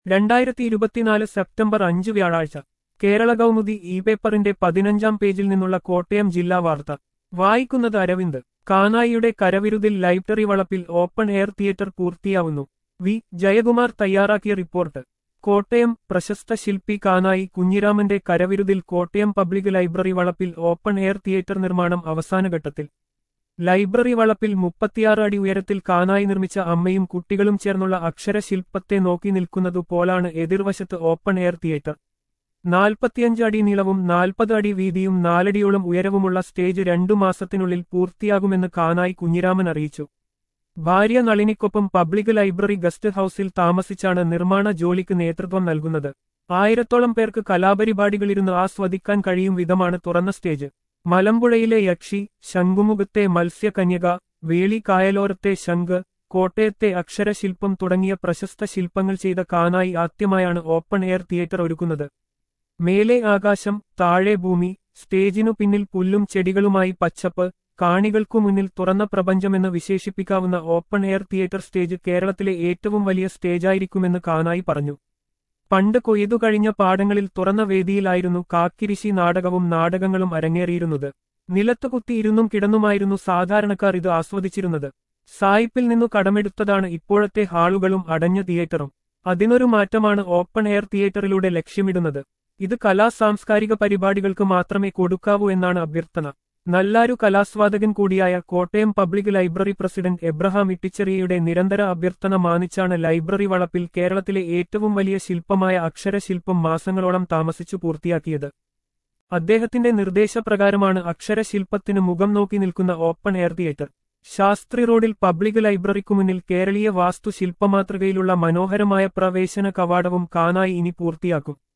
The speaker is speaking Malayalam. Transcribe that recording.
രണ്ടായിരത്തി ഇരുപത്തിനാല് സെപ്റ്റംബർ അഞ്ച് വ്യാഴാഴ്ച കേരള കൗമുദി ഇ പേപ്പറിന്റെ പതിനഞ്ചാം പേജിൽ നിന്നുള്ള കോട്ടയം ജില്ലാ വാർത്ത വായിക്കുന്നത് അരവിന്ദ് കാനായിയുടെ കരവിരുതിൽ ലൈബ്രറി വളപ്പിൽ ഓപ്പൺ എയർ തിയേറ്റർ പൂർത്തിയാവുന്നു വി ജയകുമാർ തയ്യാറാക്കിയ റിപ്പോർട്ട് കോട്ടയം പ്രശസ്ത ശില്പി കാനായി കുഞ്ഞിരാമന്റെ കരവിരുതിൽ കോട്ടയം പബ്ലിക് ലൈബ്രറി വളപ്പിൽ ഓപ്പൺ എയർ തിയേറ്റർ നിർമ്മാണം അവസാനഘട്ടത്തിൽ ലൈബ്രറി വളപ്പിൽ മുപ്പത്തിയാറ് അടി ഉയരത്തിൽ കാനായി നിർമ്മിച്ച അമ്മയും കുട്ടികളും ചേർന്നുള്ള അക്ഷരശില്പത്തെ നോക്കി നിൽക്കുന്നതുപോലാണ് എതിർവശത്ത് ഓപ്പൺ എയർ തിയേറ്റർ നാൽപ്പത്തിയഞ്ച് അടി നീളവും നാൽപ്പത് അടി വീതിയും നാലടിയോളം ഉയരവുമുള്ള സ്റ്റേജ് രണ്ടു മാസത്തിനുള്ളിൽ പൂർത്തിയാകുമെന്ന് കാനായി കുഞ്ഞിരാമൻ അറിയിച്ചു ഭാര്യ നളിനിക്കൊപ്പം പബ്ലിക് ലൈബ്രറി ഗസ്റ്റ് ഹൌസിൽ താമസിച്ചാണ് നിർമ്മാണ ജോലിക്ക് നേതൃത്വം നൽകുന്നത് ആയിരത്തോളം പേർക്ക് കലാപരിപാടികളിരുന്ന് ആസ്വദിക്കാൻ കഴിയും വിധമാണ് തുറന്ന സ്റ്റേജ് മലമ്പുഴയിലെ യക്ഷി ശംഖുമുഖത്തെ മത്സ്യകന്യക വേളി കായലോരത്തെ ശംഖ് കോട്ടയത്തെ അക്ഷരശില്പം തുടങ്ങിയ പ്രശസ്ത ശില്പങ്ങൾ ചെയ്ത കാനായി ആദ്യമായാണ് ഓപ്പൺ എയർ തിയേറ്റർ ഒരുക്കുന്നത് മേലെ ആകാശം താഴെ ഭൂമി സ്റ്റേജിനു പിന്നിൽ പുല്ലും ചെടികളുമായി പച്ചപ്പ് കാണികൾക്കു മുന്നിൽ തുറന്ന പ്രപഞ്ചമെന്ന് വിശേഷിപ്പിക്കാവുന്ന ഓപ്പൺ എയർ തിയേറ്റർ സ്റ്റേജ് കേരളത്തിലെ ഏറ്റവും വലിയ സ്റ്റേജായിരിക്കുമെന്ന് കാനായി പറഞ്ഞു പണ്ട് കൊയ്തു കഴിഞ്ഞ പാടങ്ങളിൽ തുറന്ന വേദിയിലായിരുന്നു കാക്കിരിശി നാടകവും നാടകങ്ങളും അരങ്ങേറിയിരുന്നത് നിലത്തുകുത്തി ഇരുന്നും കിടന്നുമായിരുന്നു സാധാരണക്കാർ ഇത് ആസ്വദിച്ചിരുന്നത് സായിപ്പിൽ നിന്നു കടമെടുത്തതാണ് ഇപ്പോഴത്തെ ഹാളുകളും അടഞ്ഞ തിയേറ്ററും അതിനൊരു മാറ്റമാണ് ഓപ്പൺ എയർ തിയേറ്ററിലൂടെ ലക്ഷ്യമിടുന്നത് ഇത് കലാ സാംസ്കാരിക പരിപാടികൾക്ക് മാത്രമേ കൊടുക്കാവൂ എന്നാണ് അഭ്യർത്ഥന നല്ലാരു കലാസ്വാദകൻ കൂടിയായ Kottayam public library president Abraham ഇട്ടിച്ചെറിയയുടെ നിരന്തര അഭ്യർത്ഥന മാനിച്ചാണ് ലൈബ്രറി വളപ്പിൽ കേരളത്തിലെ ഏറ്റവും വലിയ ശില്പമായ അക്ഷരശില്പം മാസങ്ങളോളം താമസിച്ചു പൂർത്തിയാക്കിയത് അദ്ദേഹത്തിന്റെ നിർദ്ദേശപ്രകാരമാണ് അക്ഷരശില്പത്തിന് മുഖം നോക്കി നിൽക്കുന്ന ഓപ്പൺ എയർ തിയേറ്റർ ശാസ്ത്രി റോഡിൽ പബ്ലിക് ലൈബ്രറിക്കു മുന്നിൽ കേരളീയ വാസ്തുശില്പമാതൃകയിലുള്ള മനോഹരമായ പ്രവേശന കവാടവും കാനായി ഇനി പൂർത്തിയാക്കും